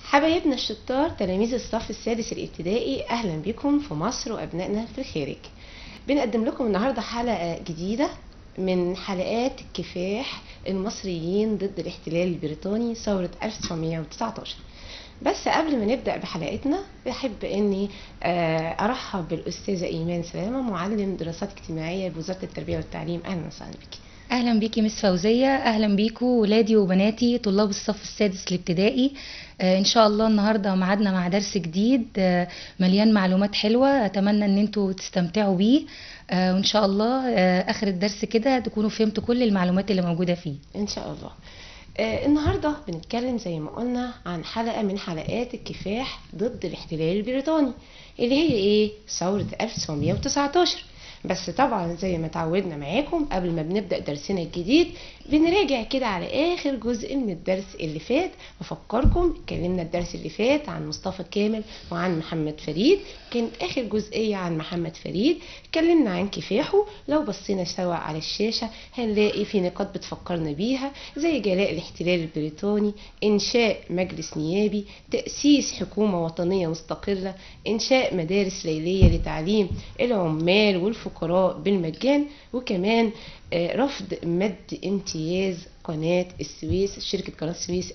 حبايبنا الشطار تلاميذ الصف السادس الابتدائي اهلا بكم في مصر وابنائنا في الخارج بنقدم لكم النهارده حلقه جديده من حلقات كفاح المصريين ضد الاحتلال البريطاني ثورة 1919 بس قبل ما نبدأ بحلقتنا بحب اني آه، ارحب بالاستاذة ايمان سلامة معلم دراسات اجتماعية بوزارة التربية والتعليم اهلا وسهلا بك اهلا بيكي مس فوزيه اهلا بيكم ولادي وبناتي طلاب الصف السادس الابتدائي آه ان شاء الله النهارده ميعادنا مع درس جديد آه مليان معلومات حلوه اتمنى ان انتوا تستمتعوا بيه آه وان شاء الله آه اخر الدرس كده تكونوا فهمتوا كل المعلومات اللي موجوده فيه ان شاء الله آه، النهارده بنتكلم زي ما قلنا عن حلقه من حلقات الكفاح ضد الاحتلال البريطاني اللي هي ايه ثوره 1919 بس طبعا زي ما تعودنا معاكم قبل ما بنبدا درسنا الجديد بنراجع كده على اخر جزء من الدرس اللي فات بفكركم اتكلمنا الدرس اللي فات عن مصطفى كامل وعن محمد فريد كانت اخر جزئيه عن محمد فريد اتكلمنا عن كفاحه لو بصينا سوا على الشاشه هنلاقي في نقاط بتفكرنا بيها زي جلاء الاحتلال البريطاني انشاء مجلس نيابي تاسيس حكومه وطنيه مستقله انشاء مدارس ليليه لتعليم العمال والفقراء بالمجان وكمان آه، رفض مد امتياز قناة السويس شركة قناة السويس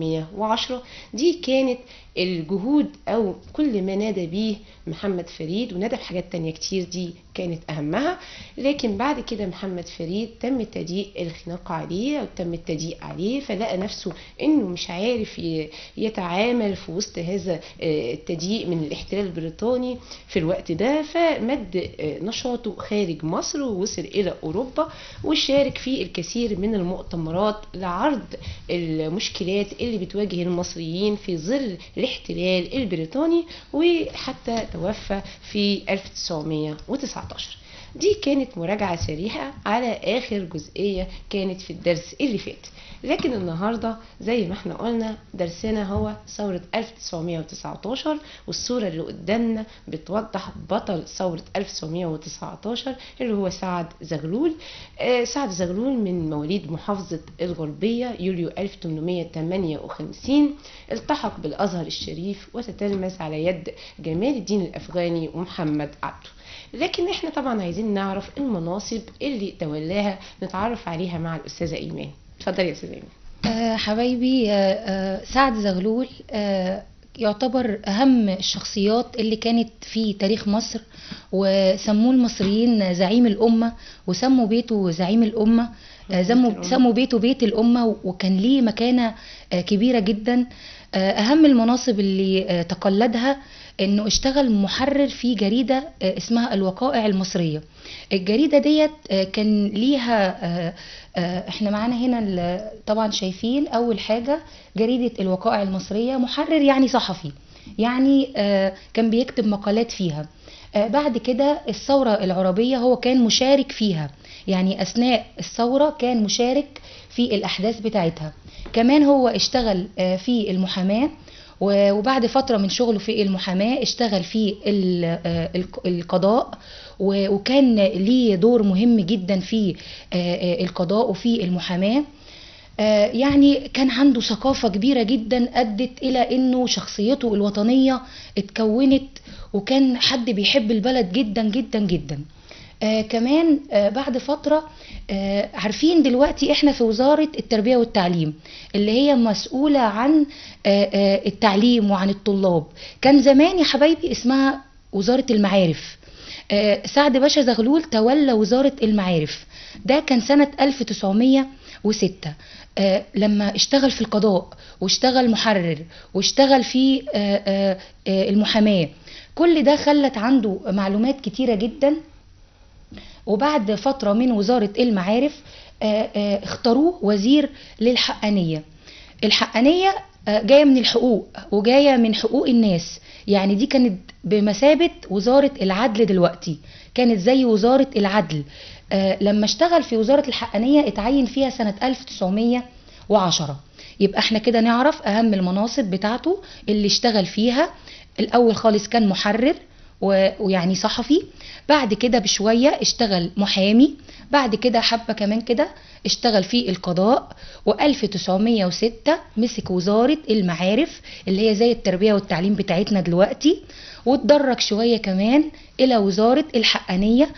1910 دي كانت الجهود أو كل ما نادى بيه محمد فريد ونادى بحاجات تانية كتير دي كانت أهمها لكن بعد كده محمد فريد تم تضييق الخناق عليه أو تم التضييق عليه فلقى نفسه إنه مش عارف ي- يتعامل في وسط هذا آه، التضييق من الاحتلال البريطاني في الوقت ده فمد آه، نشاطه خارج مصر ووصل إلى أوروبا وشارك في الكثير من المؤتمرات لعرض المشكلات اللي بتواجه المصريين في ظل الاحتلال البريطاني وحتى توفى في 1919 دي كانت مراجعة سريعة على آخر جزئية كانت في الدرس اللي فات لكن النهاردة زي ما احنا قلنا درسنا هو ثورة 1919 والصورة اللي قدامنا بتوضح بطل ثورة 1919 اللي هو سعد زغلول آه، سعد زغلول من مواليد محافظة الغربية يوليو 1858 التحق بالأزهر الشريف وتتلمذ على يد جمال الدين الأفغاني ومحمد عبده لكن احنا طبعا عايزين نعرف المناصب اللي تولاها نتعرف عليها مع الأستاذة إيمان اتفضلي يا أستاذة إيمان آه حبايبي آه آه سعد زغلول آه يعتبر أهم الشخصيات اللي كانت في تاريخ مصر وسموه المصريين زعيم الأمة وسموا بيته زعيم الأمة آه سموا الأمة. سموا بيته بيت الأمة وكان ليه مكانة آه كبيرة جدا آه أهم المناصب اللي آه تقلدها انه اشتغل محرر في جريده آه، اسمها الوقائع المصريه الجريده ديت آه، كان ليها آه، آه، احنا معانا هنا ال- طبعا شايفين اول حاجه جريده الوقائع المصريه محرر يعني صحفي يعني آه، كان بيكتب مقالات فيها آه، بعد كده الثوره العربيه هو كان مشارك فيها يعني اثناء الثوره كان مشارك في الاحداث بتاعتها كمان هو اشتغل آه، في المحاماه و- وبعد فترة من شغله في المحاماة اشتغل في ال- آه، الق- القضاء و- وكان ليه دور مهم جدا في آه، آه، القضاء وفي المحاماة آه، يعني كان عنده ثقافة كبيرة جدا أدت إلى أنه شخصيته الوطنية اتكونت وكان حد بيحب البلد جدا جدا جدا آه كمان آه بعد فترة آه عارفين دلوقتي احنا في وزارة التربية والتعليم اللي هي مسؤولة عن آه آه التعليم وعن الطلاب كان زمان يا حبايبي اسمها وزارة المعارف آه سعد باشا زغلول تولى وزارة المعارف ده كان سنة 1906 آه لما اشتغل في القضاء واشتغل محرر واشتغل في آه آه آه المحاماة كل ده خلت عنده معلومات كتيرة جدا وبعد فترة من وزارة المعارف آه، آه، اختاروه وزير للحقانية الحقانية آه، جاية من الحقوق وجاية من حقوق الناس يعني دي كانت بمثابة وزارة العدل دلوقتي كانت زي وزارة العدل آه، لما اشتغل في وزارة الحقانية اتعين فيها سنة 1910 يبقى احنا كده نعرف اهم المناصب بتاعته اللي اشتغل فيها الاول خالص كان محرر و- ويعني صحفي بعد كده بشوية اشتغل محامي بعد كده حبة كمان كده اشتغل في القضاء و1906 مسك وزارة المعارف اللي هي زي التربية والتعليم بتاعتنا دلوقتي واتدرج شوية كمان إلى وزارة الحقانية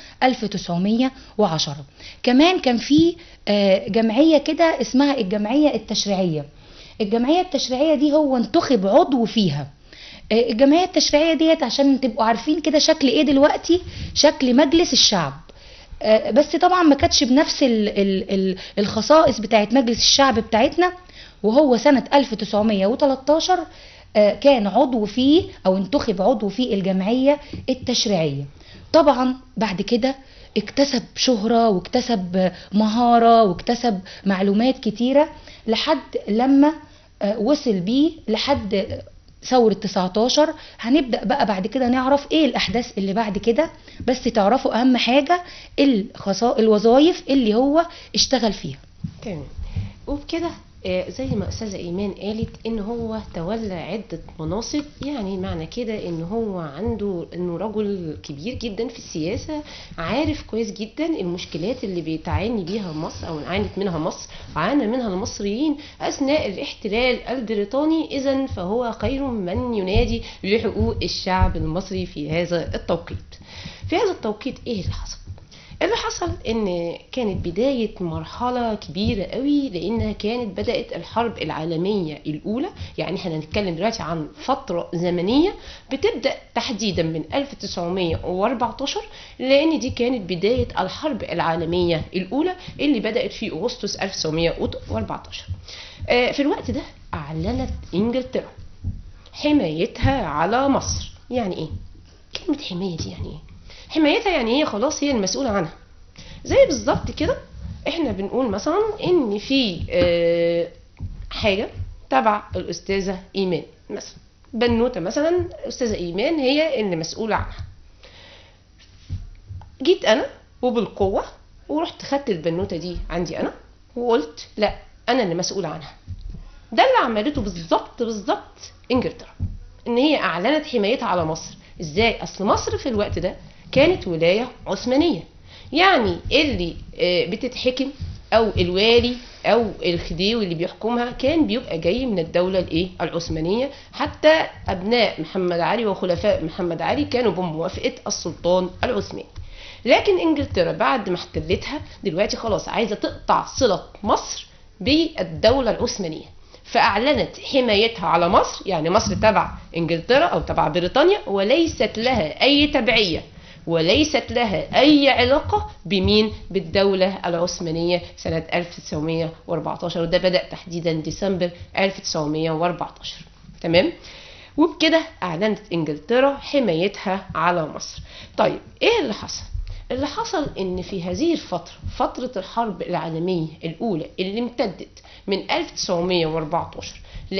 1910 كمان كان في آه، جمعية كده اسمها الجمعية التشريعية الجمعية التشريعية دي هو انتخب عضو فيها آه، الجمعية التشريعية ديت عشان تبقوا عارفين كده شكل ايه دلوقتي شكل مجلس الشعب آه، بس طبعا ما كانتش بنفس ال ال ال الخصائص بتاعت مجلس الشعب بتاعتنا وهو سنة 1913 آه، كان عضو فيه او انتخب عضو في الجمعية التشريعية طبعا بعد كده اكتسب شهرة واكتسب آه، مهارة واكتسب معلومات كتيرة لحد لما آه، وصل بيه لحد ثورة 19 هنبدأ بقى بعد كده نعرف ايه الأحداث اللي بعد كده بس تعرفوا أهم حاجة الخصائص الوظائف اللي هو اشتغل فيها تمام وبكده آه، زي ما استاذه ايمان قالت ان هو تولى عده مناصب يعني معنى كده ان هو عنده انه رجل كبير جدا في السياسه عارف كويس جدا المشكلات اللي بتعاني بيها مصر او عانت منها مصر وعانى منها المصريين اثناء الاحتلال البريطاني اذا فهو خير من ينادي بحقوق الشعب المصري في هذا التوقيت في هذا التوقيت ايه اللي حصل اللي حصل ان كانت بداية مرحلة كبيرة قوي لانها كانت بدأت الحرب العالمية الاولى يعني احنا هنتكلم دلوقتي عن فترة زمنية بتبدأ تحديدا من 1914 لان دي كانت بداية الحرب العالمية الاولى اللي بدأت في اغسطس 1914 آه، في الوقت ده اعلنت انجلترا حمايتها على مصر يعني ايه كلمة حماية دي يعني ايه حمايتها يعني هي خلاص هي المسؤولة عنها زي بالظبط كده احنا بنقول مثلا ان في آه، حاجة تبع الأستاذة إيمان مثلا بنوتة مثلا الأستاذة إيمان هي اللي مسؤولة عنها جيت أنا وبالقوة ورحت خدت البنوتة دي عندي أنا وقلت لا أنا اللي مسؤولة عنها ده اللي عملته بالظبط بالظبط انجلترا ان هي اعلنت حمايتها على مصر ازاي اصل مصر في الوقت ده كانت ولايه عثمانيه يعني اللي آه، بتتحكم او الوالي او الخديوي اللي بيحكمها كان بيبقى جاي من الدوله الايه العثمانيه حتى ابناء محمد علي وخلفاء محمد علي كانوا بموافقه السلطان العثماني لكن انجلترا بعد ما احتلتها دلوقتي خلاص عايزه تقطع صله مصر بالدوله العثمانيه فأعلنت حمايتها على مصر يعني مصر تبع إنجلترا أو تبع بريطانيا وليست لها أي تبعية وليست لها أي علاقة بمين بالدولة العثمانية سنة 1914 وده بدأ تحديدا ديسمبر 1914 تمام وبكده أعلنت إنجلترا حمايتها على مصر طيب إيه اللي حصل؟ اللي حصل ان في هذه الفترة فترة الحرب العالمية الاولى اللي امتدت من 1914 ل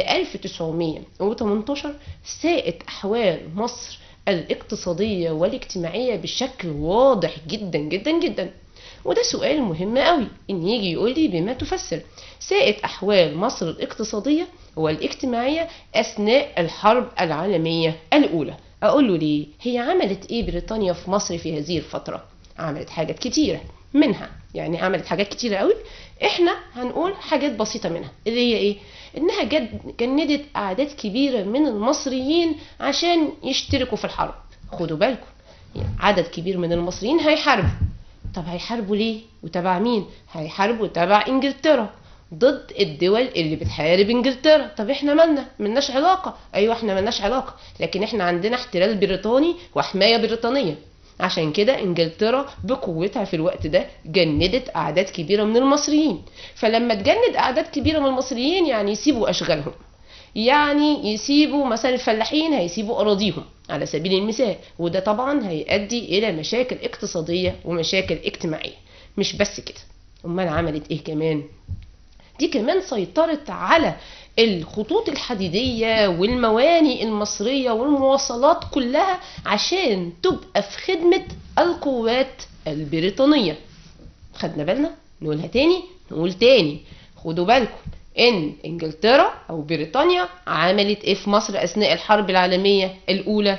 1918 ساءت احوال مصر الاقتصادية والاجتماعية بشكل واضح جدا جدا جدا وده سؤال مهم قوي ان يجي يقول لي بما تفسر ساءت احوال مصر الاقتصادية والاجتماعية اثناء الحرب العالمية الاولى اقول له ليه هي عملت ايه بريطانيا في مصر في هذه الفترة عملت حاجات كتيرة منها يعني عملت حاجات كتيرة قوي احنا هنقول حاجات بسيطة منها اللي هي ايه انها جد جندت اعداد كبيرة من المصريين عشان يشتركوا في الحرب خدوا بالكم يعني عدد كبير من المصريين هيحاربوا طب هيحاربوا ليه وتبع مين هيحاربوا تبع انجلترا ضد الدول اللي بتحارب انجلترا طب احنا مالنا ملناش علاقه ايوه احنا ملناش علاقه لكن احنا عندنا احتلال بريطاني وحمايه بريطانيه عشان كده انجلترا بقوتها في الوقت ده جندت اعداد كبيره من المصريين فلما تجند اعداد كبيره من المصريين يعني يسيبوا اشغالهم يعني يسيبوا مثلا الفلاحين هيسيبوا اراضيهم على سبيل المثال وده طبعا هيؤدي الى مشاكل اقتصاديه ومشاكل اجتماعيه مش بس كده امال عملت ايه كمان دي كمان سيطرت على الخطوط الحديدية والمواني المصرية والمواصلات كلها عشان تبقى في خدمة القوات البريطانية خدنا بالنا نقولها تاني نقول تاني خدوا بالكم ان انجلترا او بريطانيا عملت ايه في مصر اثناء الحرب العالمية الاولى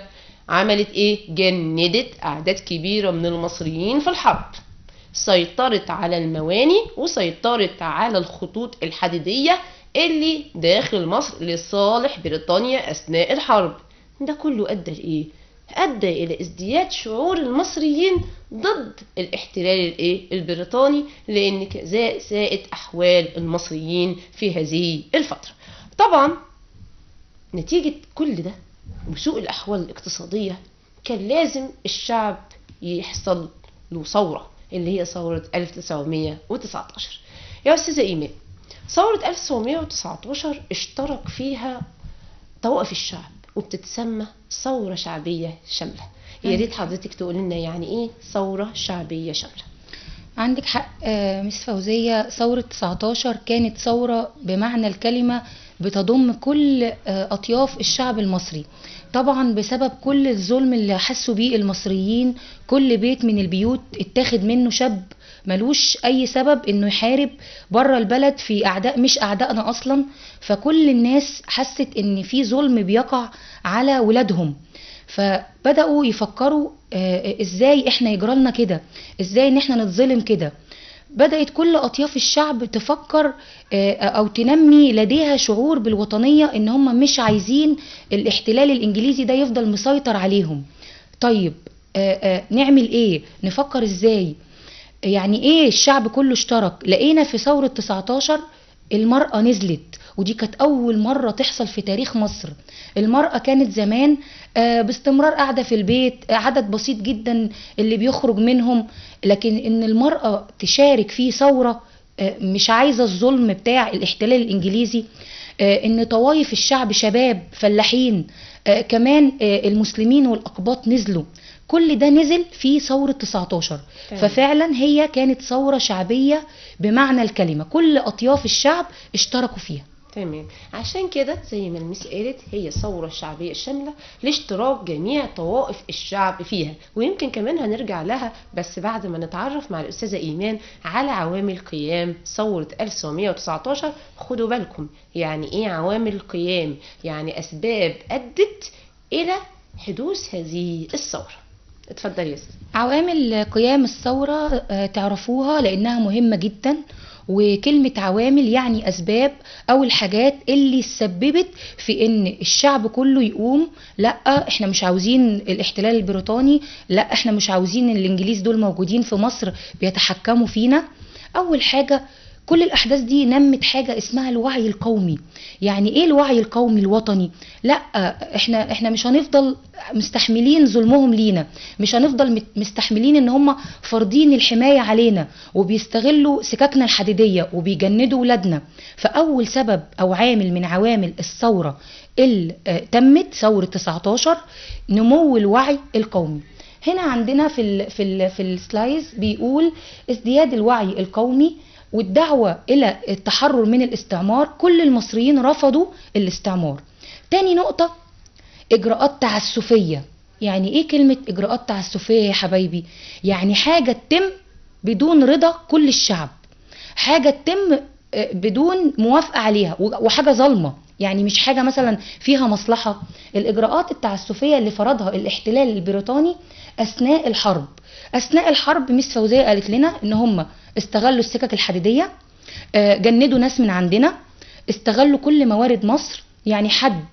عملت ايه جندت اعداد كبيره من المصريين في الحرب سيطرت على المواني وسيطرت على الخطوط الحديديه اللي داخل مصر لصالح بريطانيا اثناء الحرب ده كله ادى لايه ادى الى ازدياد شعور المصريين ضد الاحتلال الايه البريطاني لان كذا ساءت احوال المصريين في هذه الفتره طبعا نتيجه كل ده وسوء الاحوال الاقتصاديه كان لازم الشعب يحصل له ثوره اللي هي ثوره 1919 يا استاذه ايمان ثوره 1919 اشترك فيها طوائف الشعب وبتتسمى ثورة شعبية شاملة يا ريت حضرتك تقول لنا يعني ايه ثورة شعبية شاملة عندك حق آه، مس فوزية ثورة 19 كانت ثورة بمعنى الكلمة بتضم كل آه، أطياف الشعب المصري طبعا بسبب كل الظلم اللي حسوا بيه المصريين كل بيت من البيوت اتاخد منه شاب ملوش اي سبب انه يحارب بره البلد في اعداء مش اعدائنا اصلا فكل الناس حست ان في ظلم بيقع على ولادهم فبداوا يفكروا آه، ازاي احنا يجرالنا كده ازاي ان احنا نتظلم كده بدأت كل أطياف الشعب تفكر آه، أو تنمي لديها شعور بالوطنية إن هم مش عايزين الاحتلال الإنجليزي ده يفضل مسيطر عليهم طيب آه، آه، نعمل إيه نفكر إزاي يعني إيه الشعب كله اشترك لقينا في ثورة 19 المرأة نزلت ودي كانت أول مرة تحصل في تاريخ مصر المرأة كانت زمان آه، باستمرار قاعدة في البيت آه، عدد بسيط جدا اللي بيخرج منهم لكن إن المرأة تشارك في ثورة آه، مش عايزة الظلم بتاع الاحتلال الإنجليزي آه، إن طوائف الشعب شباب فلاحين آه، كمان آه، المسلمين والأقباط نزلوا كل ده نزل في ثورة 19 تمام. ففعلا هي كانت ثورة شعبية بمعنى الكلمة كل أطياف الشعب اشتركوا فيها تمام عشان كده زي ما المس قالت هي ثورة شعبية شاملة لاشتراك جميع طوائف الشعب فيها ويمكن كمان هنرجع لها بس بعد ما نتعرف مع الأستاذة إيمان على عوامل قيام ثورة 1919 خدوا بالكم يعني إيه عوامل قيام يعني أسباب أدت إلى حدوث هذه الثورة اتفضل يا أستاذ عوامل قيام الثورة آه، تعرفوها لأنها مهمة جدا وكلمة عوامل يعني أسباب أو الحاجات اللي سببت في إن الشعب كله يقوم لا إحنا مش عاوزين الاحتلال البريطاني لا إحنا مش عاوزين الإنجليز دول موجودين في مصر بيتحكموا فينا أول حاجة كل الأحداث دي نمت حاجة اسمها الوعي القومي يعني إيه الوعي القومي الوطني لا إحنا إحنا مش هنفضل مستحملين ظلمهم لينا مش هنفضل مت- مستحملين ان هم فارضين الحماية علينا وبيستغلوا سكاكنا الحديدية وبيجندوا ولادنا فأول سبب أو عامل من عوامل الثورة اللي آه، تمت ثورة 19 نمو الوعي القومي هنا عندنا في ال في ال في السلايز بيقول ازدياد الوعي القومي والدعوة إلى التحرر من الاستعمار كل المصريين رفضوا الاستعمار تاني نقطة إجراءات تعسفية يعني إيه كلمة إجراءات تعسفية يا حبايبي يعني حاجة تتم بدون رضا كل الشعب حاجة تتم آه، بدون موافقة عليها و- وحاجة ظالمة يعني مش حاجة مثلا فيها مصلحة الإجراءات التعسفية اللي فرضها الاحتلال البريطاني أثناء الحرب أثناء الحرب ميس فوزية قالت لنا إن هم استغلوا السكك الحديدية آه، جندوا ناس من عندنا استغلوا كل موارد مصر يعني حد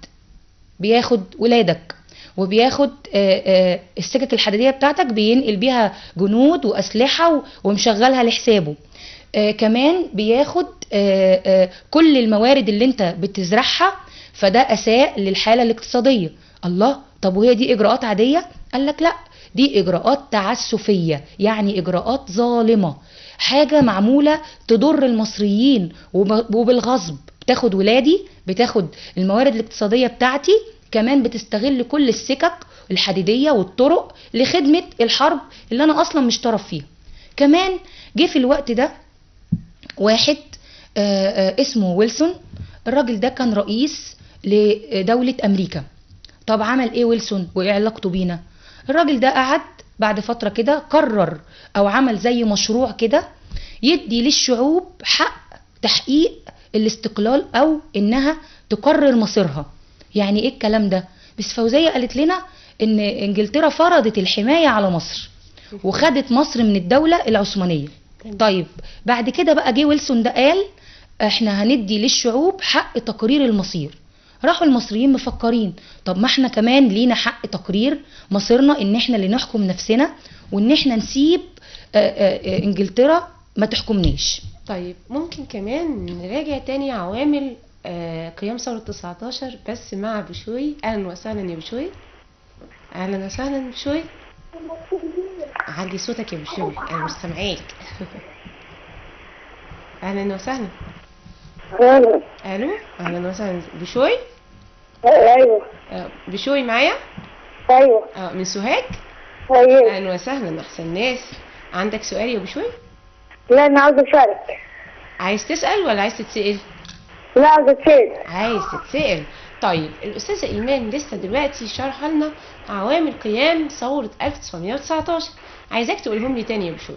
بياخد ولادك وبياخد آه، آه، السكك الحديدية بتاعتك بينقل بيها جنود وأسلحة و- ومشغلها لحسابه آه، كمان بياخد آه، آه، كل الموارد اللي انت بتزرعها فده أساء للحالة الاقتصادية الله طب وهي دي إجراءات عادية؟ قال لك لا دي إجراءات تعسفية يعني إجراءات ظالمة حاجة معمولة تضر المصريين وب- وبالغصب بتاخد ولادي بتاخد الموارد الاقتصادية بتاعتي كمان بتستغل كل السكك الحديدية والطرق لخدمة الحرب اللي أنا أصلا مش طرف فيها كمان جه في الوقت ده واحد آه، آه، اسمه ويلسون الراجل ده كان رئيس لدولة أمريكا طب عمل ايه ويلسون وايه علاقته بينا الراجل ده قعد بعد فترة كده قرر او عمل زي مشروع كده يدي للشعوب حق تحقيق الاستقلال او انها تقرر مصيرها يعني ايه الكلام ده بس فوزية قالت لنا ان انجلترا فرضت الحمايه على مصر وخدت مصر من الدوله العثمانيه تمام. طيب بعد كده بقى جه ويلسون ده قال احنا هندي للشعوب حق تقرير المصير راحوا المصريين مفكرين طب ما احنا كمان لينا حق تقرير مصيرنا ان احنا اللي نحكم نفسنا وان احنا نسيب آه، آه، آه، انجلترا ما تحكمناش طيب ممكن كمان نراجع تاني عوامل آه، قيام ثورة 19 بس مع بشوي أهلا وسهلا يا بشوي أهلا وسهلا بشوي علي صوتك يا بشوي أنا مش سامعاك أهلا وسهلا ايوه ألو أهلا وسهلا بشوي ايوه آه، بشوي معايا ايوه آه، من سوهاج ايوه أهلا وسهلا أحسن ناس عندك سؤال يا بشوي لا انا عاوز اشارك عايز تسأل ولا عايز تتسأل لا عاوز اشارك عايز تتسأل طيب الأستاذة إيمان لسه دلوقتي شارحة لنا عوامل قيام ثورة 1919 عايزاك تقولهم لي تاني يا بشوي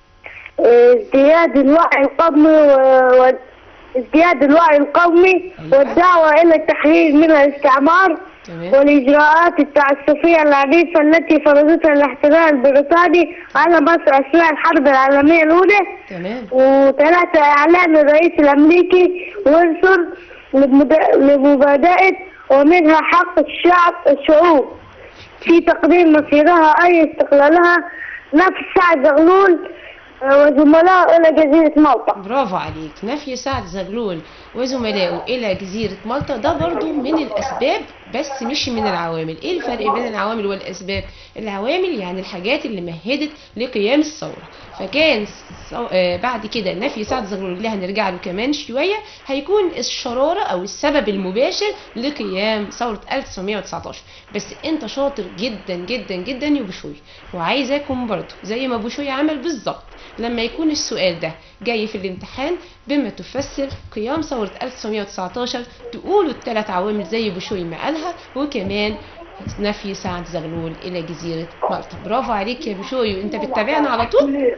ازدياد الوعي القومي و... و... ازدياد الوعي القومي أيوة. والدعوة إلى التحرير من الاستعمار تمام والإجراءات التعسفية العنيفة التي فرضتها الاحتلال البريطاني على مصر أثناء الحرب العالمية الأولى تمام وثلاثة إعلان الرئيس الأمريكي ويلسون لمد- لمبادئة ومنها حق الشعب الشعوب في تقديم مصيرها أي استقلالها نفس سعد زغلول آه، وزملائه إلى جزيرة مالطا برافو عليك نفي سعد زغلول وزملائه إلى جزيرة مالطا ده برضو من الأسباب بس مش من العوامل إيه الفرق بين العوامل والأسباب العوامل يعني الحاجات اللي مهدت لقيام الثورة فكان صو... آه بعد كده نفي سعد زغلول اللي هنرجع له كمان شوية هيكون الشرارة أو السبب المباشر لقيام ثورة 1919 بس أنت شاطر جدا جدا جدا يا بشوي وعايزاكم برضو زي ما بشوي عمل بالظبط لما يكون السؤال ده جاي في الامتحان بما تفسر قيام ثورة 1919 تقولوا الثلاث عوامل زي بشوي ما قالها وكمان نفي سعد زغلول إلى جزيرة مالطا برافو عليك يا بشوي وانت بتتابعنا على طول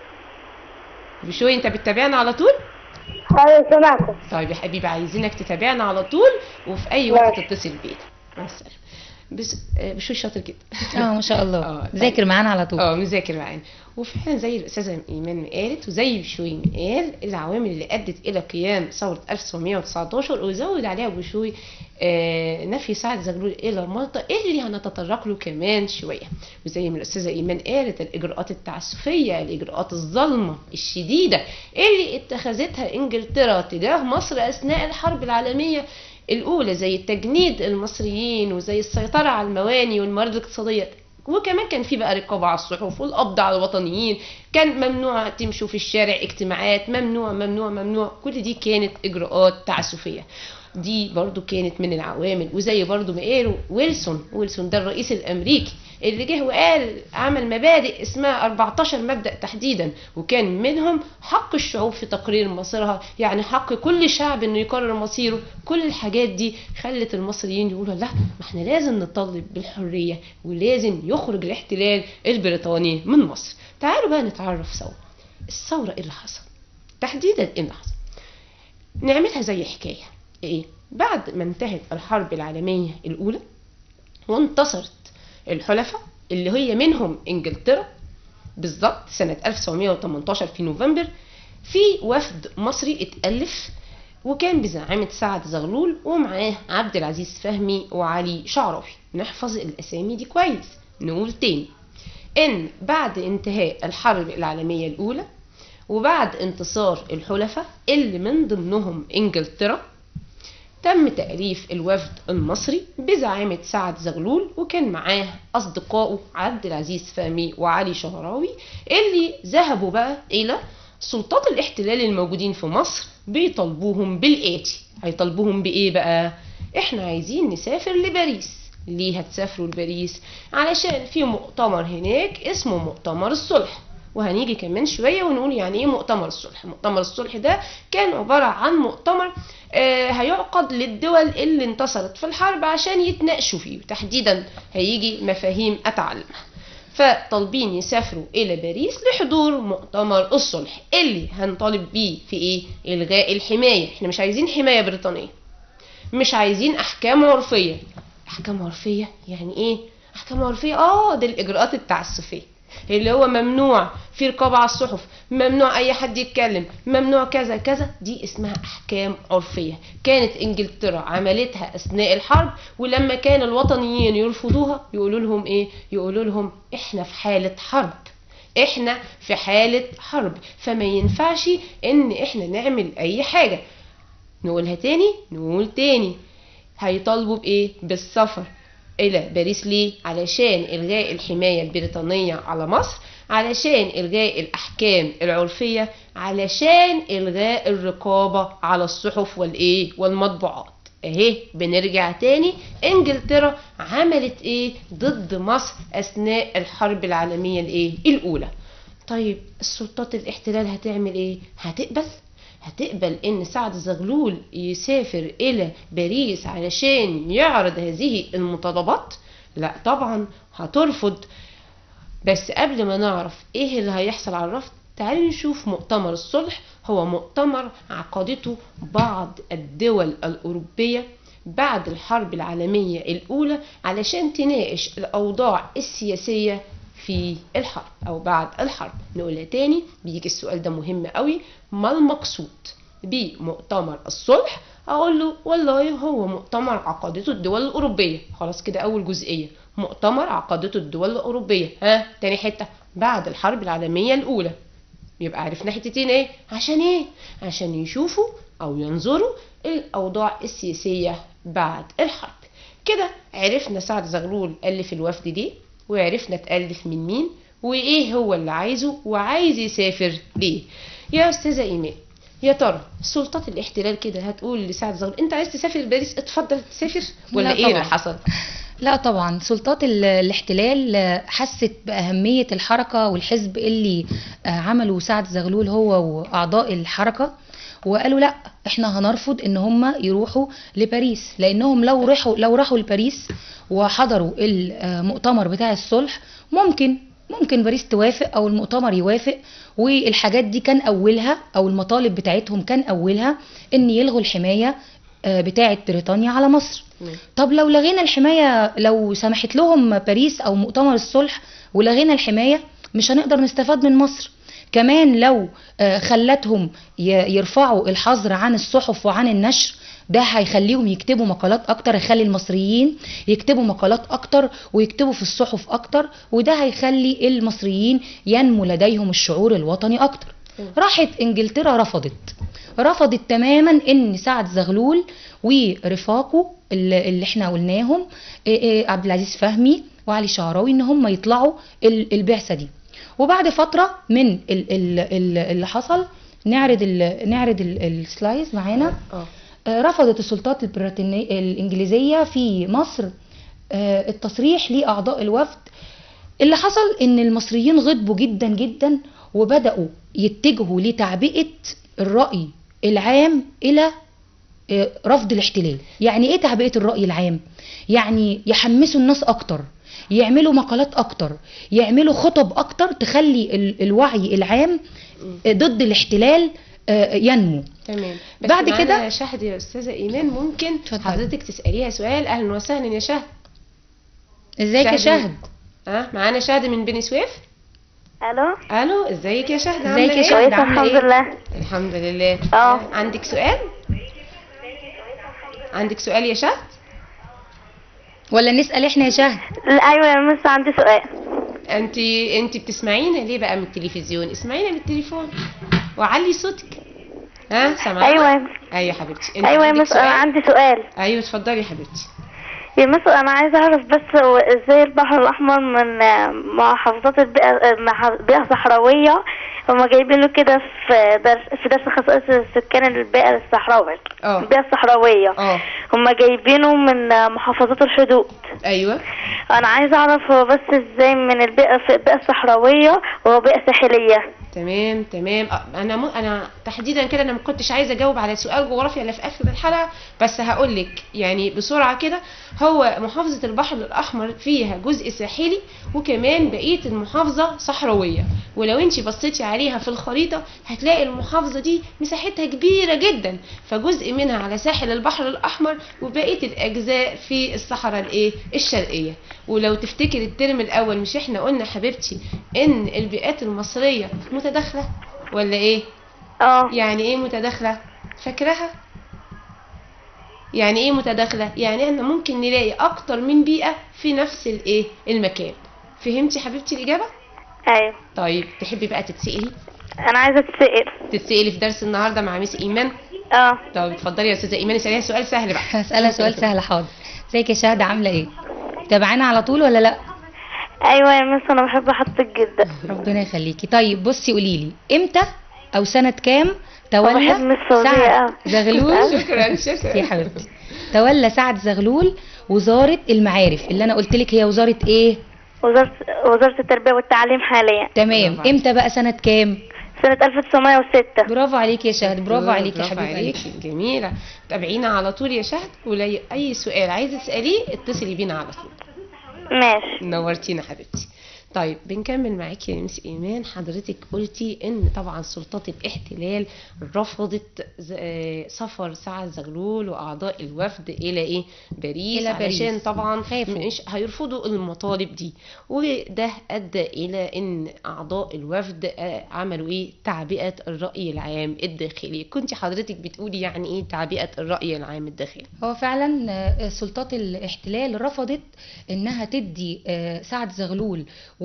بشوي انت بتتابعنا على طول أيوة سمعتك طيب يا حبيبي عايزينك تتابعنا على طول وفي اي وقت ماشي. تتصل بينا مع السلامة بس آه، بشوي شاطر جدا اه ما شاء آه، الله طيب. ذاكر معانا على طول اه مذاكر معانا وفعلا زي الاستاذه ايمان ما قالت وزي بشوي ما قال العوامل اللي ادت الى قيام ثوره 1919 وزود عليها بشوي آه نفي سعد زغلول الى مالطا اللي هنتطرق له كمان شويه وزي ما الاستاذه ايمان قالت الاجراءات التعسفيه الاجراءات الظالمه الشديده اللي اتخذتها انجلترا تجاه مصر اثناء الحرب العالميه الاولى زي تجنيد المصريين وزي السيطره على المواني والموارد الاقتصاديه وكمان كان في بقى رقابة على الصحف والقبض على الوطنيين كان ممنوع تمشوا في الشارع اجتماعات ممنوع ممنوع ممنوع كل دي كانت إجراءات تعسفية دي برضو كانت من العوامل وزي برضو ما قالوا ويلسون ويلسون ده الرئيس الأمريكي اللي جه وقال عمل مبادئ اسمها 14 مبدأ تحديدا وكان منهم حق الشعوب في تقرير مصيرها يعني حق كل شعب انه يقرر مصيره كل الحاجات دي خلت المصريين يقولوا لا ما احنا لازم نطالب بالحرية ولازم يخرج الاحتلال البريطاني من مصر تعالوا بقى نتعرف سوا الثورة ايه اللي حصل تحديدا ايه اللي حصل نعملها زي حكاية ايه بعد ما انتهت الحرب العالمية الأولى وانتصرت الحلفاء اللي هي منهم انجلترا بالظبط سنة 1918 في نوفمبر في وفد مصري اتألف وكان بزعامة سعد زغلول ومعاه عبد العزيز فهمي وعلي شعراوي نحفظ الأسامي دي كويس نقول تاني إن بعد انتهاء الحرب العالمية الأولى وبعد انتصار الحلفاء اللي من ضمنهم إنجلترا تم تأليف الوفد المصري بزعامة سعد زغلول وكان معاه أصدقائه عبد العزيز فهمي وعلي شهراوي اللي ذهبوا بقى إلى سلطات الاحتلال الموجودين في مصر بيطالبوهم بالآتي هيطالبوهم بإيه بقى؟ إحنا عايزين نسافر لباريس ليه هتسافروا لباريس؟ علشان في مؤتمر هناك اسمه مؤتمر الصلح وهنيجي كمان شوية ونقول يعني ايه مؤتمر الصلح مؤتمر الصلح ده كان عبارة عن مؤتمر آه هيعقد للدول اللي انتصرت في الحرب عشان يتناقشوا فيه تحديدا هيجي مفاهيم اتعلمها فطالبين يسافروا الى باريس لحضور مؤتمر الصلح اللي هنطالب بيه في ايه الغاء الحماية احنا مش عايزين حماية بريطانية مش عايزين احكام عرفية احكام عرفية يعني ايه احكام عرفيه اه ده الاجراءات التعسفيه اللي هو ممنوع في رقابة على الصحف ممنوع اي حد يتكلم ممنوع كذا كذا دي اسمها احكام عرفية كانت انجلترا عملتها اثناء الحرب ولما كان الوطنيين يرفضوها يقولوا لهم ايه يقولوا لهم احنا في حالة حرب احنا في حالة حرب فما ينفعش ان احنا نعمل اي حاجة نقولها تاني نقول تاني هيطالبوا بايه بالسفر الى باريس ليه علشان الغاء الحمايه البريطانيه على مصر علشان الغاء الاحكام العرفيه علشان الغاء الرقابه على الصحف والايه والمطبوعات اهي بنرجع تاني انجلترا عملت ايه ضد مصر اثناء الحرب العالميه الايه الاولى طيب السلطات الاحتلال هتعمل ايه هتقبل هتقبل ان سعد زغلول يسافر الى باريس علشان يعرض هذه المطالبات لا طبعا هترفض بس قبل ما نعرف ايه اللي هيحصل على الرفض تعالوا نشوف مؤتمر الصلح هو مؤتمر عقدته بعض الدول الأوروبية بعد الحرب العالمية الأولى علشان تناقش الأوضاع السياسية في الحرب أو بعد الحرب نقولها تاني بيجي السؤال ده مهم قوي ما المقصود بمؤتمر الصلح أقول له والله هو مؤتمر عقدته الدول الأوروبية خلاص كده أول جزئية مؤتمر عقدته الدول الأوروبية ها تاني حتة بعد الحرب العالمية الأولى يبقى عرفنا حتتين ايه عشان ايه عشان يشوفوا او ينظروا الاوضاع السياسيه بعد الحرب كده عرفنا سعد زغلول الف الوفد ليه وعرفنا اتالف من مين وايه هو اللي عايزه وعايز يسافر ليه يا استاذه ايمان يا ترى سلطات الاحتلال كده هتقول لسعد زغلول انت عايز تسافر باريس اتفضل تسافر ولا لا ايه اللي طبعاً. حصل لا طبعا سلطات ال- الاحتلال آه، حست بأهمية الحركة والحزب اللي آه، عمله سعد زغلول هو وأعضاء الحركة وقالوا لا احنا هنرفض ان هم يروحوا لباريس لانهم لو راحوا لو راحوا لباريس وحضروا المؤتمر بتاع الصلح ممكن ممكن باريس توافق او المؤتمر يوافق والحاجات دي كان اولها او المطالب بتاعتهم كان اولها ان يلغوا الحماية آه، بتاعه بريطانيا على مصر تمام. طب لو لغينا الحماية لو سمحت لهم باريس أو مؤتمر الصلح ولغينا الحماية مش هنقدر نستفاد من مصر كمان لو آه، خلتهم ي- يرفعوا الحظر عن الصحف وعن النشر ده هيخليهم يكتبوا مقالات اكتر هيخلي المصريين يكتبوا مقالات اكتر ويكتبوا في الصحف اكتر وده هيخلي المصريين ينمو لديهم الشعور الوطني اكتر راحت انجلترا رفضت رفضت تماما ان سعد زغلول ورفاقه اللي اللي احنا قلناهم إيه إيه عبد العزيز فهمي وعلي شعراوي ان هم يطلعوا ال- البعثه دي وبعد فتره من ال- ال- ال- اللي حصل نعرض ال نعرض ال- السلايز معانا اه آه، رفضت السلطات البريطانية الإنجليزية في مصر آه، التصريح لأعضاء الوفد اللي حصل إن المصريين غضبوا جدا جدا وبدأوا يتجهوا لتعبئة الرأي العام إلى آه، رفض الاحتلال يعني إيه تعبئة الرأي العام؟ يعني يحمسوا الناس أكتر يعملوا مقالات أكتر يعملوا خطب أكتر تخلي ال- الوعي العام آه، ضد الاحتلال آه، ينمو تمام بس بعد معانا كده- شهد يا استاذه ايمان ممكن اتفضل. حضرتك تساليها سؤال اهلا وسهلا يا شهد ازيك يا شهد. شهد ها معانا شهد من بني سويف الو الو ازيك يا شهد عامله ازيك يا ايه شهد؟ كويسه عاملة الحمد إيه؟ لله الحمد لله اه. عندك سؤال عندك سؤال يا شهد ولا نسأل احنا يا شهد لا ايوه يا مس عندي سؤال انت انت بتسمعينا ليه بقى من التلفزيون اسمعينا من التليفون وعلي صوتك ها سامعانا ايوه يا مس ايوه يا حبيبتي انت ايوه يا عندك مس انا سؤال عندي سؤال ايوه اتفضلي يا حبيبتي يا مس انا عايزه اعرف بس هو ازاي البحر الاحمر من آه، محافظات البيئه آه، مح- البيئه الصحراويه هما جايبينه كده في درس في درس خصائص السكان البيئه الصحراوي اه. البيئه الصحراويه اه هما جايبينه من آه، محافظات الحدود ايوه انا عايزه اعرف هو بس ازاي من البيئه في البيئه الصحراويه وهو بيئه ساحليه تمام تمام آه، انا م... انا تحديدا كده انا ما كنتش عايزه اجاوب على سؤال جغرافيا اللي في اخر الحلقه بس هقول لك يعني بسرعه كده هو محافظه البحر الاحمر فيها جزء ساحلي وكمان بقيه المحافظه صحراويه ولو انت بصيتي عليها في الخريطه هتلاقي المحافظه دي مساحتها كبيره جدا فجزء منها على ساحل البحر الاحمر وبقيه الاجزاء في الصحراء الايه الشرقيه ولو تفتكر الترم الاول مش احنا قلنا حبيبتي ان البيئات المصريه متداخله ولا ايه اه يعني ايه متداخله فاكراها يعني ايه متداخله يعني احنا ممكن نلاقي اكتر من بيئه في نفس الايه المكان فهمتي حبيبتي الاجابه ايوه طيب تحبي بقى تتسالي انا عايزه اتسال تتسالي في درس النهارده مع ميس ايمان اه طب اتفضلي يا استاذه ايمان اساليها سؤال سهل بقى هسألها سؤال سهل حاضر ازيك يا شهد عاملة ايه تابعانا على طول ولا لا ايوه يا مس انا بحب حضرتك جدا ربنا يخليكي طيب بصي قولي لي امتى او سنة كام تولى بحب مس فوزية سعد أوي. زغلول شكرا شكرا يا حبيبتي تولى سعد زغلول وزارة المعارف اللي انا قلت لك هي وزارة ايه وزارة وزارة التربية والتعليم حاليا تمام برافو امتى بقى سنة كام سنة 1906 برافو عليكي يا شهد برافو عليكي يا برافو حبيبه قلبي عليكي جميله تابعينا على طول يا شهد ولي اي سؤال عايزه تساليه اتصلي بينا على طول ماشي نورتينا حبيبتي طيب بنكمل معاكي يا مس ايمان حضرتك قلتي ان طبعا سلطات الاحتلال رفضت ز- آه، سفر سعد زغلول واعضاء الوفد الى ايه باريس إلى باريس. علشان طبعا خافوا. مش هيرفضوا المطالب دي وده ادى الى ان اعضاء الوفد آه، عملوا ايه تعبئه الراي العام الداخلي كنت حضرتك بتقولي يعني ايه تعبئه الراي العام الداخلي هو فعلا آه، سلطات الاحتلال رفضت انها تدي آه، سعد زغلول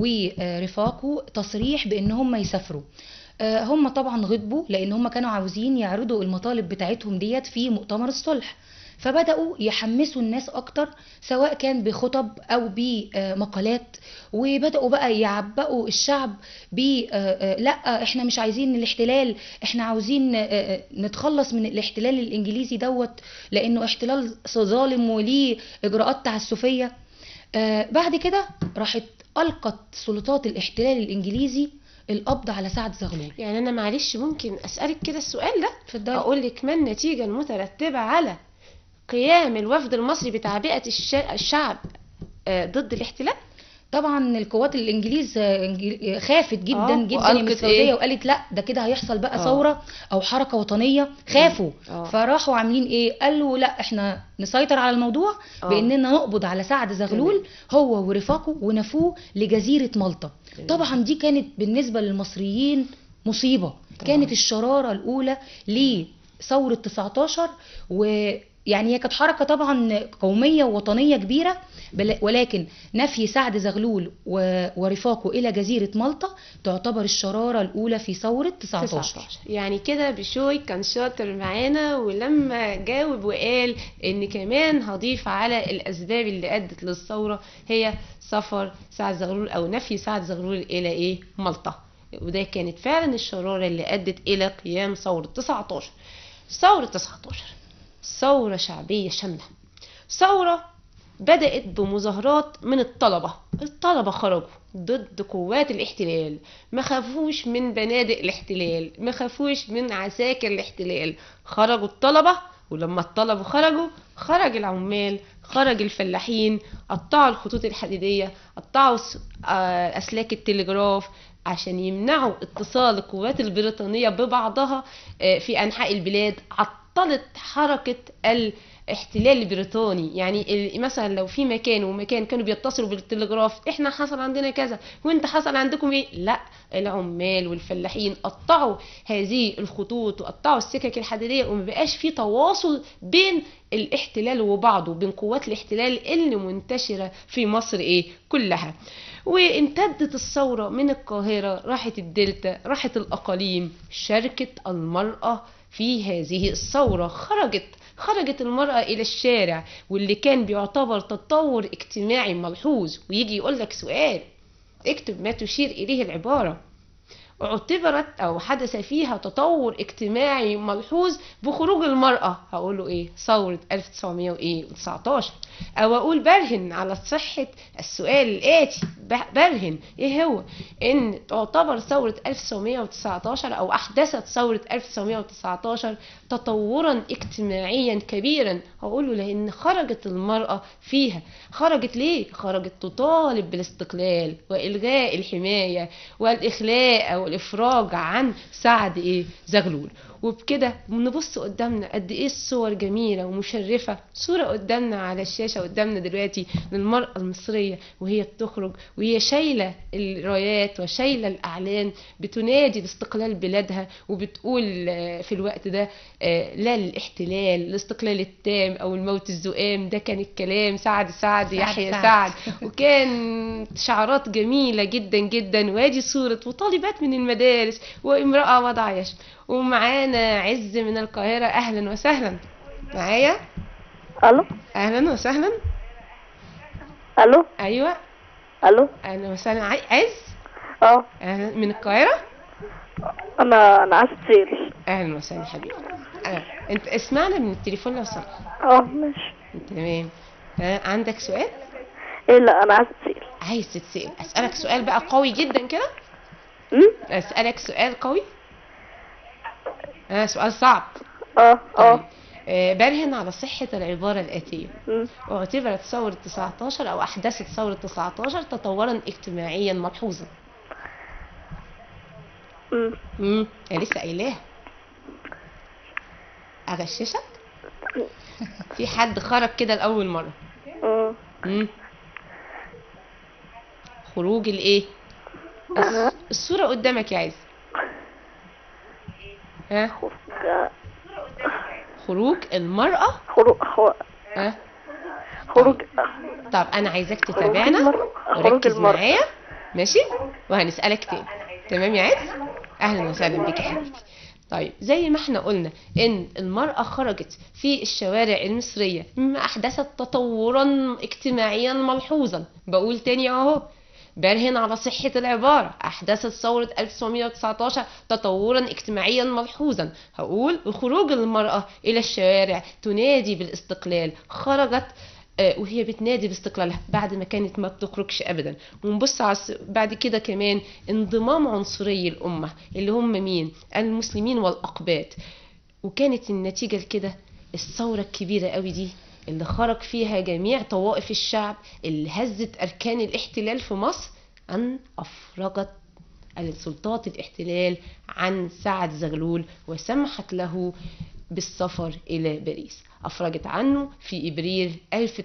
ورفاقه تصريح بان هم يسافروا آه، هم طبعا غضبوا لان هم كانوا عاوزين يعرضوا المطالب بتاعتهم ديت في مؤتمر الصلح فبدأوا يحمسوا الناس أكتر سواء كان بخطب أو بمقالات وبدأوا بقى يعبقوا الشعب ب آه، آه، لا احنا مش عايزين الاحتلال احنا عاوزين آه، آه، نتخلص من الاحتلال الإنجليزي دوت لأنه احتلال ظالم وليه إجراءات تعسفية آه، بعد كده راحت ألقت سلطات الاحتلال الإنجليزي القبض على سعد زغلول يعني انا معلش ممكن اسالك كده السؤال ده اتفضلي. اقول لك ما النتيجه المترتبه على قيام الوفد المصري بتعبئه الش- الشعب آه، ضد الاحتلال طبعا القوات الانجليز آه، إنجل- خافت جدا آه، جدا وألقت من إيه؟ السعوديه وقالت لا ده كده هيحصل بقى آه. ثوره او حركه وطنيه خافوا آه. فراحوا عاملين ايه قالوا لا احنا نسيطر على الموضوع آه. باننا نقبض على سعد زغلول هو ورفاقه ونفوه لجزيره مالطا تمام. طبعا دي كانت بالنسبه للمصريين مصيبه كانت الشراره الاولى لثوره 19 ويعني هي كانت حركه طبعا قوميه ووطنيه كبيره بل- ولكن نفي سعد زغلول و- ورفاقه الى جزيره مالطا تعتبر الشراره الاولى في ثوره 19 19 يعني كده بشوي كان شاطر معانا ولما جاوب وقال ان كمان هضيف على الاسباب اللي ادت للثوره هي سفر سعد زغلول او نفي سعد زغلول الى ايه مالطا وده كانت فعلا الشراره اللي ادت الى قيام ثوره 19 ثوره 19 ثوره شعبيه شامله ثوره بدأت بمظاهرات من الطلبة الطلبة خرجوا ضد قوات الاحتلال ما خافوش من بنادق الاحتلال ما خافوش من عساكر الاحتلال خرجوا الطلبة ولما الطلبة خرجوا خرج العمال خرج الفلاحين قطعوا الخطوط الحديدية قطعوا س- آه، أسلاك التلجراف عشان يمنعوا اتصال القوات البريطانية ببعضها آه، في أنحاء البلاد عطلت حركة الاحتلال البريطاني يعني ال- مثلا لو في مكان ومكان كانوا بيتصلوا بالتلغراف احنا حصل عندنا كذا وانت حصل عندكم ايه لا العمال والفلاحين قطعوا هذه الخطوط وقطعوا السكك الحديدية وما بقاش في تواصل بين الاحتلال وبعضه بين قوات الاحتلال اللي منتشرة في مصر ايه كلها وامتدت الثورة من القاهرة راحت الدلتا راحت الأقاليم شاركت المرأة في هذه الثورة خرجت خرجت المرأة إلى الشارع واللي كان بيعتبر تطور اجتماعي ملحوظ ويجي يقول لك سؤال اكتب ما تشير إليه العبارة اعتبرت او حدث فيها تطور اجتماعي ملحوظ بخروج المرأة هقول له ايه ثورة 1919 او اقول برهن على صحة السؤال الاتي ب- برهن ايه هو ان تعتبر ثورة 1919 او احدثت ثورة 1919 تطورا اجتماعيا كبيرا هقوله لان خرجت المرأة فيها خرجت ليه خرجت تطالب بالاستقلال والغاء الحماية والاخلاء او الافراج عن سعد ايه زغلول وبكده نبص قدامنا قد ايه الصور جميله ومشرفه صوره قدامنا على الشاشه قدامنا دلوقتي للمراه المصريه وهي بتخرج وهي شايله الرايات وشايله الاعلام بتنادي باستقلال بلادها وبتقول آه، في الوقت ده آه، لا للاحتلال الاستقلال التام او الموت الزؤام ده كان الكلام سعد سعد يحيى سعد. سعد وكان شعارات جميلة جدا جدا وادي صورة وطالبات من المدارس وامرأة وضع يش ومعانا عز من القاهرة أهلا وسهلا معايا الو أهلا وسهلا الو أيوة الو أهلا وسهلا عي- عز اه أهلا من القاهرة انا انا عايز تصير أهلا وسهلا حبيبي آه. أنت اسمعنا من التليفون لو سمحت اه ماشي تمام آه. عندك سؤال ايه لا انا عايز تصير عايز تتسأل أسألك سؤال بقى قوي جدا كده امم أسألك سؤال قوي آه سؤال صعب اه طيب. اه آه، برهن على صحة العبارة الآتية مم. واعتبرت ثورة 19 أو أحدثت ثورة 19 تطورا اجتماعيا ملحوظا مم. امم لسه قايلاها أغششك في حد خرج كده لأول مرة مم. امم خروج الإيه الص- الصورة قدامك يا عز ها خروج المرأة خروج خو- ها خروج طب انا عايزاك خروج تتابعنا المرأة. خروج وركز المرأة. معايا ماشي وهنسألك تاني تمام يا عز اهلا وسهلا بك يا حبيبتي طيب زي ما احنا قلنا ان المرأة خرجت في الشوارع المصرية مما احدثت تطورا اجتماعيا ملحوظا بقول تاني اهو برهن على صحة العبارة أحدثت ثورة 1919 تطورا اجتماعيا ملحوظا هقول خروج المرأة إلى الشوارع تنادي بالاستقلال خرجت آه، وهي بتنادي باستقلالها بعد ما كانت ما بتخرجش ابدا ونبص على الس- بعد كده كمان انضمام عنصري الامه اللي هم مين المسلمين والاقباط وكانت النتيجه لكده الثوره الكبيره قوي دي اللي خرج فيها جميع طوائف الشعب اللي هزت اركان الاحتلال في مصر ان افرجت السلطات الاحتلال عن سعد زغلول وسمحت له بالسفر إلى باريس أفرجت عنه في إبريل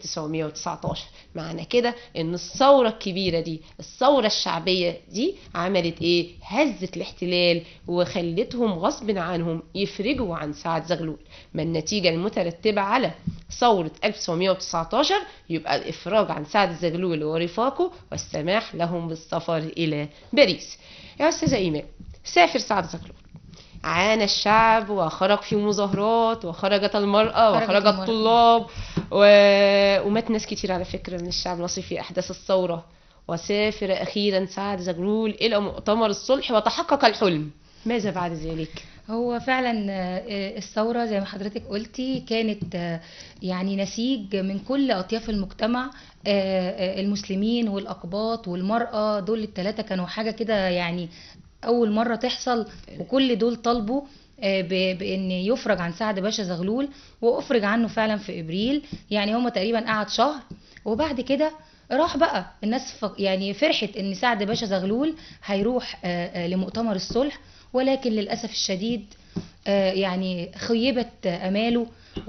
1919 معنى كده إن الثورة الكبيرة دي الثورة الشعبية دي عملت إيه؟ هزت الاحتلال وخلتهم غصب عنهم يفرجوا عن سعد زغلول ما النتيجة المترتبة على ثورة 1919 يبقى الإفراج عن سعد زغلول ورفاقه والسماح لهم بالسفر إلى باريس يا أستاذة إيمان سافر سعد زغلول عانى الشعب وخرج في مظاهرات وخرجت المرأة خرجت وخرج المرأة. الطلاب و... ومات ناس كتير على فكرة من الشعب المصري في أحداث الثورة وسافر أخيرا سعد زغلول إلى مؤتمر الصلح وتحقق الحلم ماذا بعد ذلك؟ هو فعلا آه، الثورة زي ما حضرتك قلتي كانت آه، يعني نسيج من كل أطياف المجتمع آه، آه، المسلمين والأقباط والمرأة دول الثلاثة كانوا حاجة كده يعني أول مرة تحصل وكل دول طالبوا آه، ب- بان يفرج عن سعد باشا زغلول وافرج عنه فعلا في ابريل يعني هما تقريبا قعد شهر وبعد كده راح بقى الناس ف... يعني فرحت ان سعد باشا زغلول هيروح آه، آه، لمؤتمر الصلح ولكن للاسف الشديد آه، يعني خيبت آه، اماله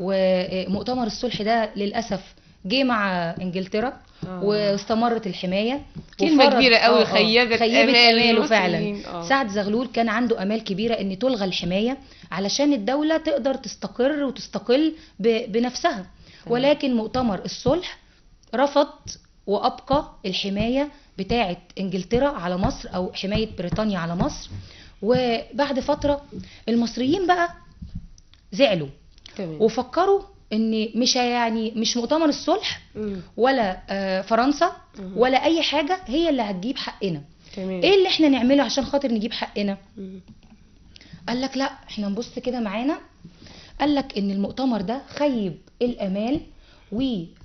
ومؤتمر الصلح ده للاسف جه مع انجلترا آه. واستمرت الحمايه كلمة وفرض- كبيرة قوي، آه، آه، خيبت خيبت آمال اماله فعلا المصريين. آه. سعد زغلول كان عنده امال كبيره ان تلغى الحمايه علشان الدوله تقدر تستقر وتستقل ب- بنفسها ولكن مؤتمر الصلح رفض وابقى الحمايه بتاعه انجلترا على مصر او حمايه بريطانيا على مصر وبعد فتره المصريين بقى زعلوا تمام وفكروا ان مش يعني مش مؤتمر الصلح مم. ولا آه، فرنسا مم. ولا اي حاجه هي اللي هتجيب حقنا تمام ايه اللي احنا نعمله عشان خاطر نجيب حقنا مم. قال لك لا احنا نبص كده معانا قال لك ان المؤتمر ده خيب الامال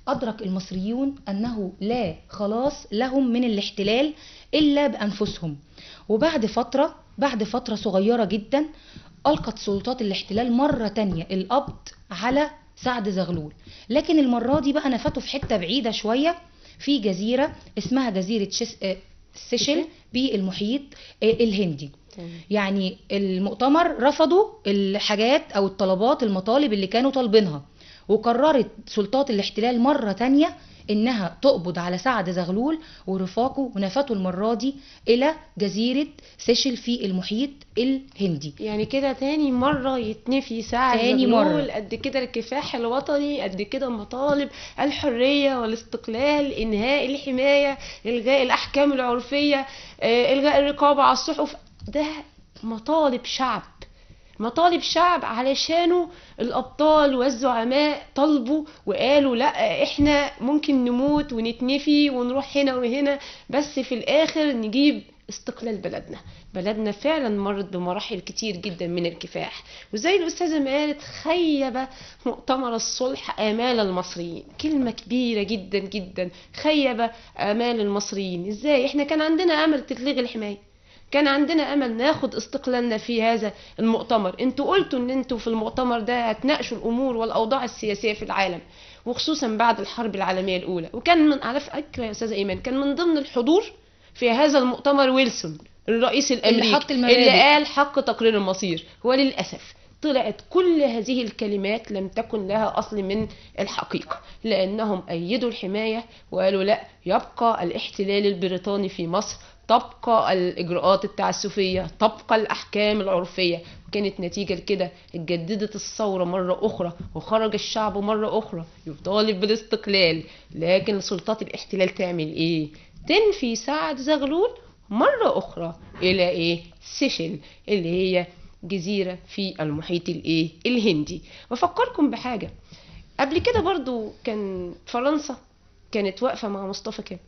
أدرك المصريون أنه لا خلاص لهم من الاحتلال إلا بأنفسهم وبعد فترة بعد فترة صغيرة جدا ألقت سلطات الاحتلال مرة تانية القبض على سعد زغلول لكن المرة دي بقى نفته في حتة بعيدة شوية في جزيرة اسمها جزيرة شس... آه، سيشل بالمحيط آه، الهندي يعني المؤتمر رفضوا الحاجات او الطلبات المطالب اللي كانوا طالبينها وقررت سلطات الاحتلال مرة تانية انها تقبض على سعد زغلول ورفاقه ونفته المرة دي الى جزيرة سيشل في المحيط الهندي يعني كده تاني مرة يتنفي سعد تاني زغلول مرة. قد كده الكفاح الوطني قد كده مطالب الحرية والاستقلال إنهاء الحماية إلغاء الأحكام العرفية آه، إلغاء الرقابة على الصحف ده مطالب شعب مطالب شعب علشانه الأبطال والزعماء طلبوا وقالوا لا احنا ممكن نموت ونتنفي ونروح هنا وهنا بس في الآخر نجيب استقلال بلدنا بلدنا فعلا مرت بمراحل كتير جدا من الكفاح وزي الأستاذة ما قالت خيب مؤتمر الصلح آمال المصريين كلمة كبيرة جدا جدا خيب آمال المصريين ازاي احنا كان عندنا أمل تتلغي الحماية كان عندنا امل ناخد استقلالنا في هذا المؤتمر انتوا قلتوا ان انتوا في المؤتمر ده هتناقشوا الامور والاوضاع السياسيه في العالم وخصوصا بعد الحرب العالميه الاولى وكان من على فكره يا استاذه ايمان كان من ضمن الحضور في هذا المؤتمر ويلسون الرئيس الامريكي حط المبادئ. اللي قال حق تقرير المصير وللاسف طلعت كل هذه الكلمات لم تكن لها اصل من الحقيقه لانهم ايدوا الحمايه وقالوا لا يبقى الاحتلال البريطاني في مصر تبقى الاجراءات التعسفيه تبقى الاحكام العرفيه كانت نتيجه لكده اتجددت الثوره مره اخرى وخرج الشعب مره اخرى يطالب بالاستقلال لكن سلطات الاحتلال تعمل ايه تنفي سعد زغلول مرة أخرى إلى إيه؟ سيشل اللي هي جزيرة في المحيط الإيه؟ الهندي بفكركم بحاجة قبل كده برضو كان فرنسا كانت واقفة مع مصطفى كامل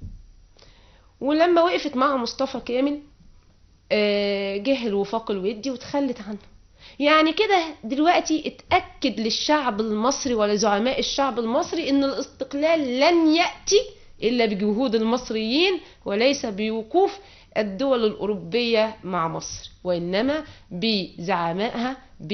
ولما وقفت مع مصطفى كامل آه، جه الوفاق الودي وتخلت عنه يعني كده دلوقتي اتأكد للشعب المصري ولزعماء الشعب المصري ان الاستقلال لن يأتي إلا بجهود المصريين وليس بوقوف الدول الأوروبية مع مصر وإنما بزعمائها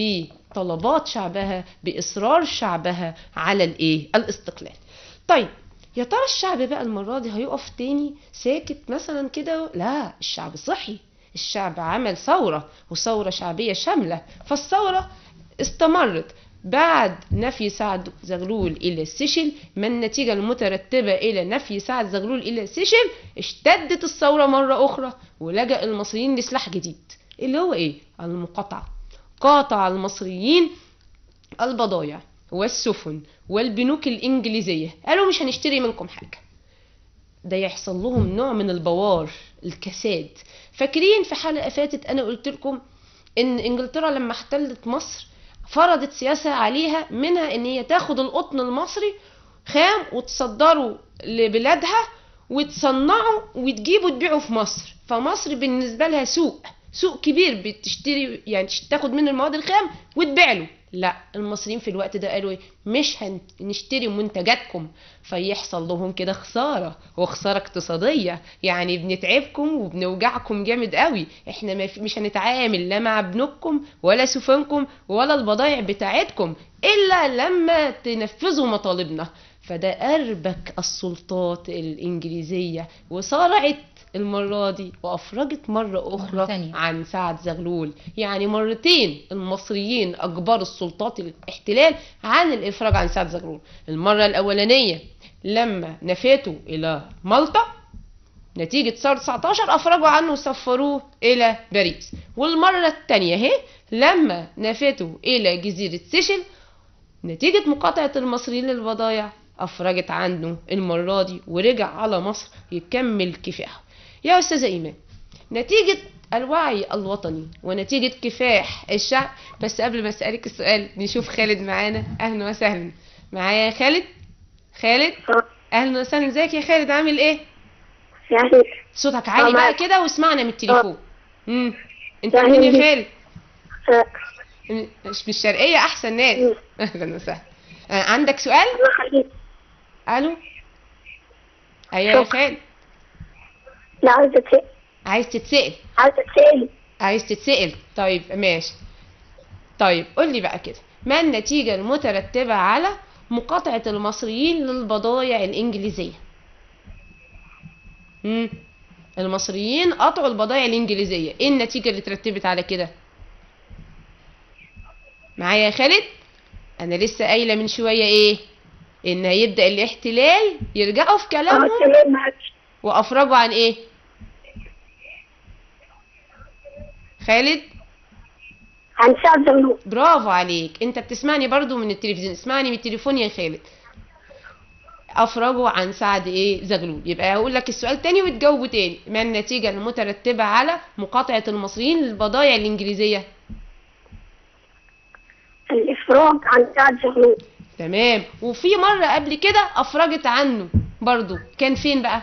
بطلبات شعبها بإصرار شعبها على الإيه؟ الاستقلال طيب يا ترى الشعب بقى المرة دي هيقف تاني ساكت مثلا كده لا الشعب صحي الشعب عمل ثورة وثورة شعبية شاملة فالثورة استمرت بعد نفي سعد زغلول إلى السيشل ما النتيجة المترتبة إلى نفي سعد زغلول إلى السيشل اشتدت الثورة مرة أخرى ولجأ المصريين لسلاح جديد اللي هو إيه؟ المقاطعة قاطع المصريين البضايع والسفن والبنوك الإنجليزية قالوا مش هنشتري منكم حاجة ده يحصل لهم نوع من البوار الكساد فاكرين في حلقة فاتت أنا قلت لكم إن إنجلترا لما احتلت مصر فرضت سياسة عليها منها إن هي تاخد القطن المصري خام وتصدره لبلادها وتصنعه وتجيبه تبيعه في مصر فمصر بالنسبة لها سوق سوق كبير بتشتري يعني تاخد منه المواد الخام وتبيع له لا المصريين في الوقت ده قالوا ايه مش هنشتري منتجاتكم فيحصل لهم كده خساره وخساره اقتصاديه يعني بنتعبكم وبنوجعكم جامد قوي احنا ما في- مش هنتعامل لا مع بنوكم ولا سفنكم ولا البضائع بتاعتكم الا لما تنفذوا مطالبنا فده اربك السلطات الانجليزيه وصارعت المرة دي وأفرجت مرة أخرى مرة تانية. عن سعد زغلول يعني مرتين المصريين أجبروا السلطات الاحتلال عن الإفراج عن سعد زغلول المرة الأولانية لما نفاته إلى مالطا نتيجة ثورة 19 أفرجوا عنه وسفروه إلى باريس والمرة الثانية اهي لما نفاته إلى جزيرة سيشل نتيجة مقاطعة المصريين للبضايع أفرجت عنه المرة دي ورجع على مصر يكمل كفاحه يا أستاذة إيمان نتيجة الوعي الوطني ونتيجة كفاح الشعب بس قبل ما أسألك السؤال نشوف خالد معانا أهلا وسهلا معايا يا خالد خالد أهلا وسهلا ازيك يا خالد عامل إيه يعني صوتك عالي آه، بقى معاك. كده واسمعنا من التليفون امم انت يعني منين يا دي- خالد آه، مش من الشرقية أحسن ناس مم. أهلا وسهلا آه، عندك سؤال الله يخليك الو ايوه يا شكرا. خالد لا عايزة تسأل عايز تتسأل عايزة تسأل عايز تتسأل طيب ماشي طيب قول لي بقى كده ما النتيجة المترتبة على مقاطعة المصريين للبضائع الإنجليزية مم. المصريين قطعوا البضائع الإنجليزية ايه النتيجة اللي ترتبت على كده معايا يا خالد انا لسه قايلة من شوية ايه ان هيبدأ الاحتلال يرجعوا في اه كلامهم تمام معاك وافرجوا عن ايه خالد عن سعد زغلول برافو عليك انت بتسمعني برضو من التلفزيون اسمعني من التليفون يا خالد افرجوا عن سعد ايه زغلول يبقى هقول لك السؤال تاني وتجاوبه تاني ما النتيجة المترتبة على مقاطعة المصريين للبضائع الانجليزية الإفراج عن سعد زغلول تمام وفي مرة قبل كده افرجت عنه برضو كان فين بقى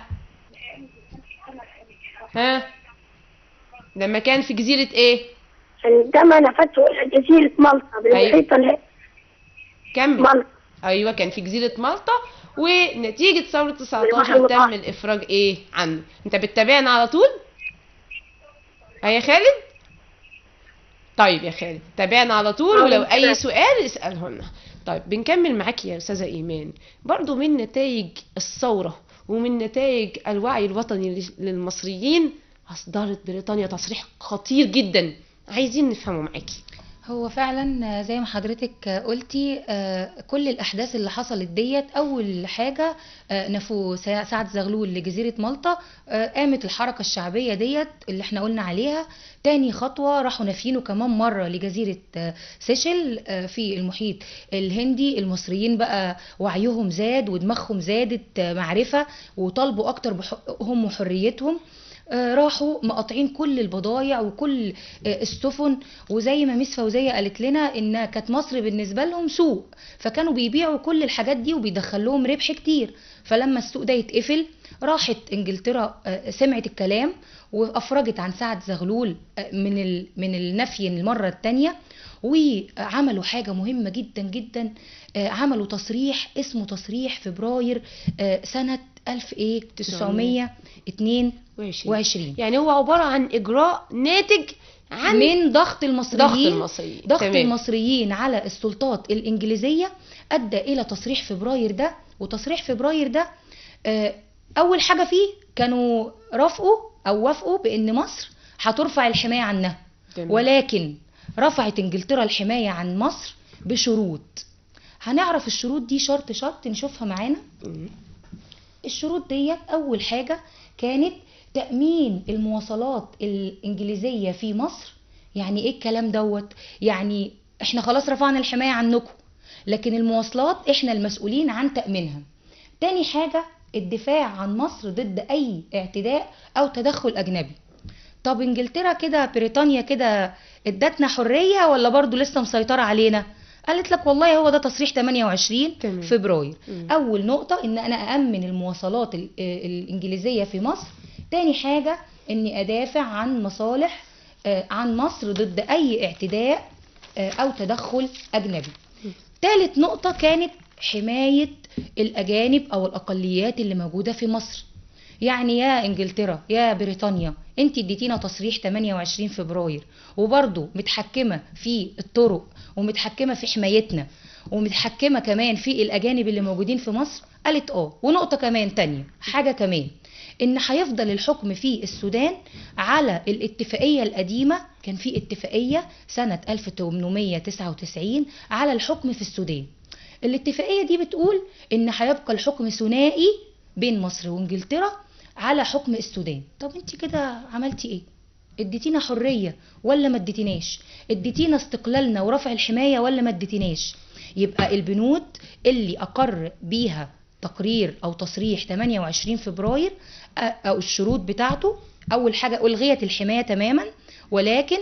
ها لما كان في جزيرة ايه عندما نفته إلى جزيرة مالطا بالمحيط الهادي كمل مالطا ايوه كان في جزيره مالطا ونتيجه ثوره 19 والبحر تم المتوسط. الافراج ايه عنه انت بتتابعنا على طول ها يا خالد طيب يا خالد تابعنا على طول آه، ولو اي تمام. سؤال اساله لنا طيب بنكمل معاك يا استاذه ايمان برضو من نتائج الثوره ومن نتائج الوعي الوطني للمصريين اصدرت بريطانيا تصريح خطير جدا عايزين نفهمه معاكي هو فعلا زي ما حضرتك قلتي آه، كل الاحداث اللي حصلت ديت اول حاجه آه، نفوا سع- سعد زغلول لجزيره مالطا آه، قامت الحركه الشعبيه ديت اللي احنا قلنا عليها تاني خطوه راحوا نافينه كمان مره لجزيره آه، سيشل آه، في المحيط الهندي المصريين بقى وعيهم زاد ودماغهم زادت آه، معرفه وطالبوا اكتر بحقوقهم وحريتهم آه، راحوا مقاطعين كل البضايع وكل آه، السفن وزي ما ميس فوزية قالت لنا ان كانت مصر بالنسبة لهم سوق فكانوا بيبيعوا كل الحاجات دي وبيدخل لهم ربح كتير فلما السوق ده يتقفل راحت انجلترا آه، سمعت الكلام وافرجت عن سعد زغلول آه، من ال- من النفي المرة التانية وعملوا حاجة مهمة جدا جدا آه، عملوا تصريح اسمه تصريح فبراير آه، سنة 1000 ايه 922 يعني هو عباره عن اجراء ناتج عن من ضغط المصريين ضغط المصريين ضغط تمام. المصريين على السلطات الإنجليزية أدى إلى تصريح فبراير ده وتصريح فبراير ده آه، أول حاجة فيه كانوا رافقوا أو وافقوا بأن مصر هترفع الحماية عنها تمام. ولكن رفعت إنجلترا الحماية عن مصر بشروط هنعرف الشروط دي شرط شرط نشوفها معانا مم. الشروط ديت اول حاجه كانت تامين المواصلات الانجليزيه في مصر يعني ايه الكلام دوت يعني احنا خلاص رفعنا الحمايه عنكم لكن المواصلات احنا المسؤولين عن تامينها تاني حاجه الدفاع عن مصر ضد اي اعتداء او تدخل اجنبي طب انجلترا كده بريطانيا كده ادتنا حريه ولا برضو لسه مسيطره علينا قالت لك والله هو ده تصريح 28 تمام. فبراير مم. اول نقطه ان انا اامن المواصلات ال- آه، الانجليزيه في مصر تاني حاجه اني ادافع عن مصالح آه، عن مصر ضد اي اعتداء آه، او تدخل اجنبي تالت نقطه كانت حمايه الاجانب او الاقليات اللي موجوده في مصر يعني يا انجلترا يا بريطانيا انت اديتينا تصريح 28 فبراير وبرضه متحكمه في الطرق ومتحكمه في حمايتنا ومتحكمه كمان في الاجانب اللي موجودين في مصر قالت اه ونقطه كمان تانية حاجه كمان ان هيفضل الحكم في السودان على الاتفاقيه القديمه كان في اتفاقيه سنه 1899 على الحكم في السودان الاتفاقيه دي بتقول ان هيبقى الحكم ثنائي بين مصر وانجلترا على حكم السودان طب انت كده عملتي ايه اديتينا حريه ولا ما اديتيناش اديتينا استقلالنا ورفع الحمايه ولا ما اديتيناش يبقى البنود اللي اقر بيها تقرير او تصريح 28 فبراير أ- او الشروط بتاعته اول حاجه الغيت الحمايه تماما ولكن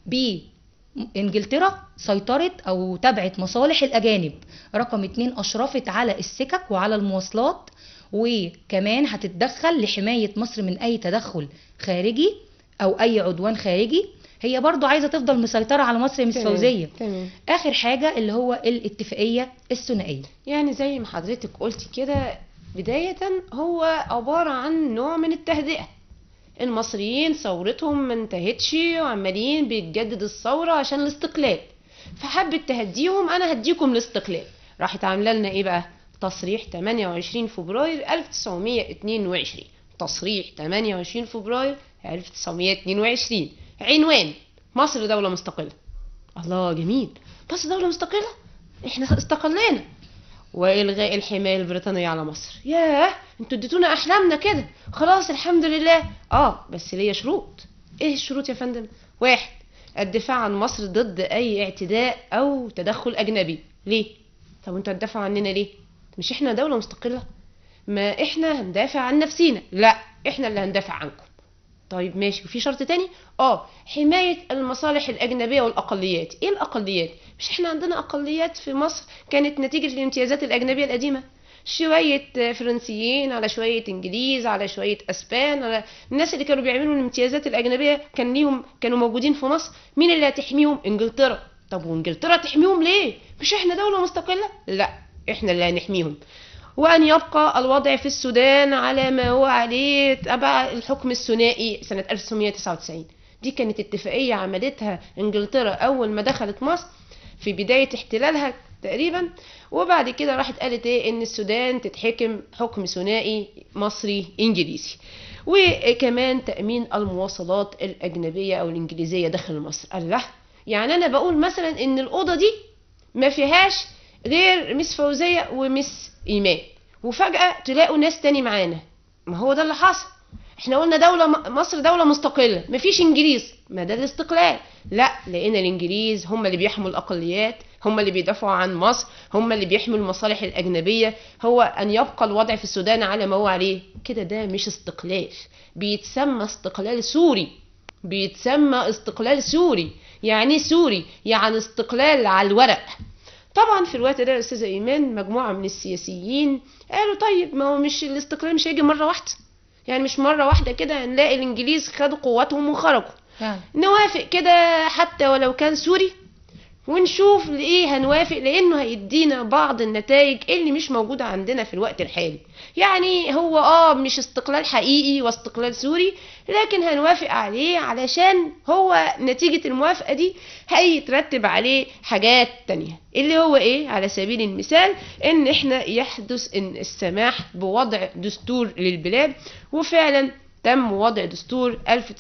بانجلترا سيطرت او تبعت مصالح الاجانب رقم اتنين اشرفت على السكك وعلى المواصلات وكمان هتتدخل لحمايه مصر من اي تدخل خارجي او اي عدوان خارجي هي برضو عايزه تفضل مسيطره على مصر مش تمام، فوزيه تمام اخر حاجه اللي هو الاتفاقيه الثنائيه يعني زي ما حضرتك قلتي كده بداية هو عبارة عن نوع من التهدئة المصريين ثورتهم ما انتهتش وعمالين بيتجدد الثورة عشان الاستقلال فحبت تهديهم انا هديكم الاستقلال راحت عامله لنا ايه بقى تصريح 28 فبراير 1922 تصريح 28 فبراير 1922 عنوان مصر دولة مستقلة الله جميل مصر دولة مستقلة احنا استقلينا والغاء الحمايه البريطانيه على مصر ياه انتوا اديتونا احلامنا كده خلاص الحمد لله اه بس ليا شروط ايه الشروط يا فندم واحد الدفاع عن مصر ضد اي اعتداء او تدخل اجنبي ليه طب انتوا هتدافعوا عننا ليه مش احنا دوله مستقله ما احنا هندافع عن نفسينا لا احنا اللي هندافع عنكم طيب ماشي وفي شرط تاني اه حماية المصالح الأجنبية والأقليات ايه الأقليات مش احنا عندنا أقليات في مصر كانت نتيجة الامتيازات الأجنبية القديمة شوية فرنسيين على شوية انجليز على شوية اسبان على الناس اللي كانوا بيعملوا الامتيازات الأجنبية كان ليهم كانوا موجودين في مصر مين اللي هتحميهم انجلترا طب وانجلترا تحميهم ليه مش احنا دولة مستقلة لا احنا اللي هنحميهم وأن يبقى الوضع في السودان على ما هو عليه تبع الحكم الثنائي سنة 1999 دي كانت اتفاقية عملتها انجلترا أول ما دخلت مصر في بداية احتلالها تقريبا وبعد كده راحت قالت ايه ان السودان تتحكم حكم ثنائي مصري انجليزي وكمان تأمين المواصلات الأجنبية أو الإنجليزية داخل مصر الله يعني أنا بقول مثلا إن الأوضة دي ما فيهاش غير مس فوزية ومس إيمان وفجأة تلاقوا ناس تاني معانا ما هو ده اللي حصل احنا قلنا دولة مصر دولة مستقلة مفيش انجليز ما ده الاستقلال لا لان الانجليز هم اللي بيحموا الاقليات هم اللي بيدافعوا عن مصر هم اللي بيحموا المصالح الاجنبية هو ان يبقى الوضع في السودان على ما هو عليه كده ده مش استقلال بيتسمى استقلال سوري بيتسمى استقلال سوري يعني سوري يعني استقلال على الورق طبعا في الوقت ده الاستاذه ايمان مجموعه من السياسيين قالوا طيب ما هو مش الاستقلال مش هيجي مره واحده يعني مش مره واحده كده هنلاقي الانجليز خدوا قواتهم وخرجوا فعلا نوافق كده حتى ولو كان سوري ونشوف لايه هنوافق لانه هيدينا بعض النتائج اللي مش موجوده عندنا في الوقت الحالي يعني هو اه مش استقلال حقيقي واستقلال سوري لكن هنوافق عليه علشان هو نتيجة الموافقة دي هيترتب عليه حاجات تانية اللي هو ايه على سبيل المثال ان احنا يحدث ان السماح بوضع دستور للبلاد وفعلا تم وضع دستور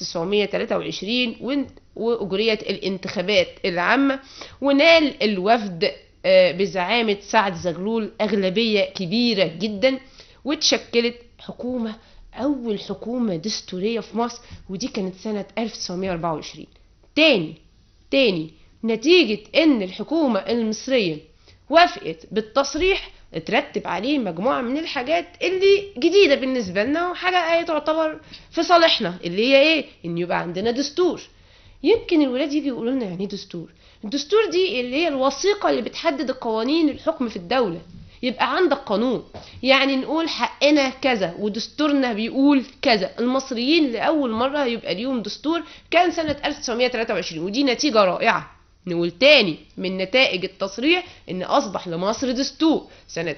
1923 وان- وأجريت الانتخابات العامة ونال الوفد آه، بزعامة سعد زغلول أغلبية كبيرة جدا وتشكلت حكومة أول حكومة دستورية في مصر ودي كانت سنة 1924 تاني تاني نتيجة إن الحكومة المصرية وافقت بالتصريح اترتب عليه مجموعة من الحاجات اللي جديدة بالنسبة لنا وحاجة هي تعتبر في صالحنا اللي هي ايه ان يبقى عندنا دستور يمكن الولاد يجي يقولوا لنا يعني ايه دستور الدستور دي اللي هي الوثيقة اللي بتحدد القوانين الحكم في الدولة يبقى عندك قانون يعني نقول حقنا كذا ودستورنا بيقول كذا المصريين لأول مرة يبقى ليهم دستور كان سنة 1923 ودي نتيجة رائعة نقول تاني من نتائج التصريح ان اصبح لمصر دستور سنة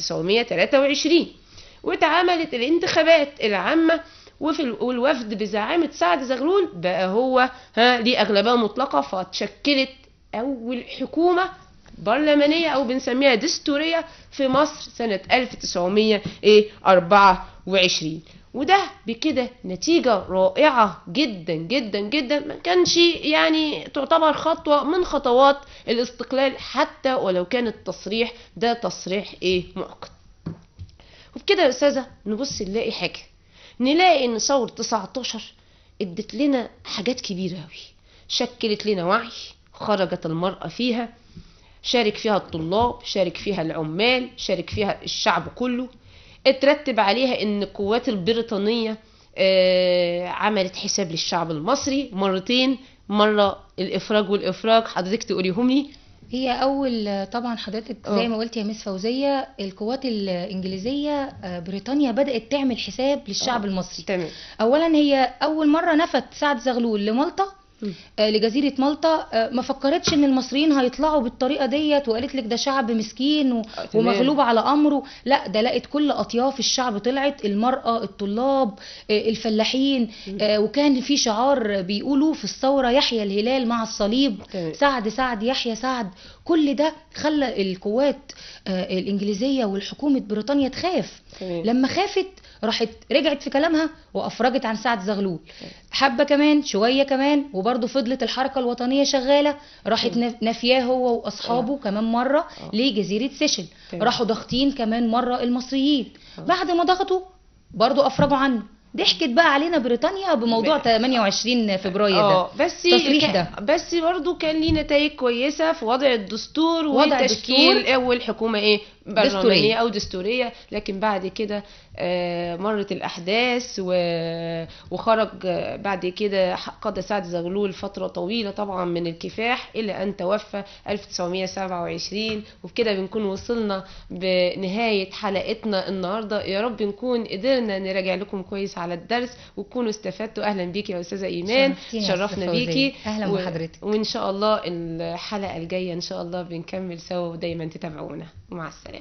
1923 واتعملت الانتخابات العامة وفي ال- والوفد بزعامة سعد زغلول بقى هو ها ليه أغلبية مطلقة فتشكلت أول حكومة برلمانية أو بنسميها دستورية في مصر سنة 1924 وده بكده نتيجة رائعة جدا جدا جدا ما كانش يعني تعتبر خطوة من خطوات الاستقلال حتى ولو كان التصريح ده تصريح ايه مؤقت وبكده يا استاذه نبص نلاقي حاجه نلاقي ان ثوره 19 ادت لنا حاجات كبيره قوي شكلت لنا وعي خرجت المراه فيها شارك فيها الطلاب شارك فيها العمال شارك فيها الشعب كله اترتب عليها ان القوات البريطانيه آه، عملت حساب للشعب المصري مرتين مره الافراج والافراج حضرتك تقوليهم لي هي اول طبعا حضرتك اه. زي ما قلت يا مس فوزيه القوات الانجليزيه آه، بريطانيا بدات تعمل حساب للشعب اه. المصري تمام اولا هي اول مره نفت سعد زغلول لمالطا آه، لجزيرة مالطا آه، ما فكرتش ان المصريين هيطلعوا بالطريقة ديت وقالت لك ده شعب مسكين و- آه، تمام. ومغلوب على امره لا ده لقت كل اطياف الشعب طلعت المرأة الطلاب آه، الفلاحين آه، وكان في شعار بيقولوا في الثورة يحيى الهلال مع الصليب تمام. سعد سعد يحيى سعد كل ده خلى القوات آه، الإنجليزية والحكومة بريطانيا تخاف تمام. لما خافت راحت رجعت في كلامها وأفرجت عن سعد زغلول حبة كمان شوية كمان وبرضه فضلت الحركة الوطنية شغالة راحت نف- نافياه هو وأصحابه كمان مرة لجزيرة سيشل تمام. راحوا ضاغطين كمان مرة المصريين بعد ما ضغطوا برضه أفرجوا عنه ضحكت بقى علينا بريطانيا بموضوع 28 فبراير ده اه بس تصريح كان- ده بس برضه كان ليه نتائج كويسه في وضع الدستور وضع وتشكيل الدستور. اول حكومه ايه دستورية. برلمانيه او دستوريه لكن بعد كده آه، مرت الاحداث و- وخرج آه، بعد كده قضى سعد زغلول فتره طويله طبعا من الكفاح الى ان توفى 1927 وبكده بنكون وصلنا بنهايه حلقتنا النهارده يا رب نكون قدرنا نراجع لكم كويس على الدرس وتكونوا استفدتوا اهلا بيكي يا استاذه ايمان شرفتيني يا شرفنا أستاذة فوزية. بيكي أهلا و- بحضرتك. وان شاء الله الحلقه الجايه ان شاء الله بنكمل سوا ودايما تتابعونا مع السلامه